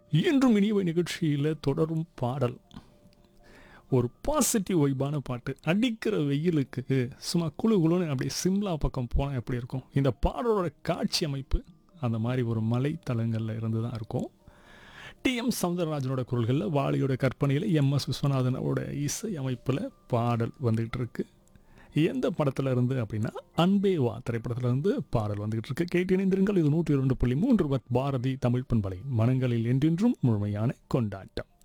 இன்றும் இனியவை நிகழ்ச்சியில் தொடரும் பாடல் ஒரு பாசிட்டிவ் வைபான பாட்டு அடிக்கிற வெயிலுக்கு சும்மா குழு குழுன்னு அப்படியே சிம்லா பக்கம் போனால் எப்படி இருக்கும் இந்த பாடலோட காட்சி அமைப்பு அந்த மாதிரி ஒரு மலை தலங்களில் இருந்து தான் இருக்கும் டிஎம் சவுந்தரராஜனோட குரல்களில் வாலியோட கற்பனையில் எம்எஸ் விஸ்வநாதனோட இசை அமைப்பில் பாடல் வந்துகிட்டு இருக்கு எந்த படத்துல இருந்து அப்படின்னா அன்பே வா திரைப்படத்துல இருந்து பாடல் வந்துகிட்டு இருக்கு கேட்டு இணைந்திருங்கள் இது நூற்றி இரண்டு புள்ளி மூன்று பத் பாரதி தமிழ் பண்பலை மனங்களில் என்றென்றும் முழுமையான கொண்டாட்டம்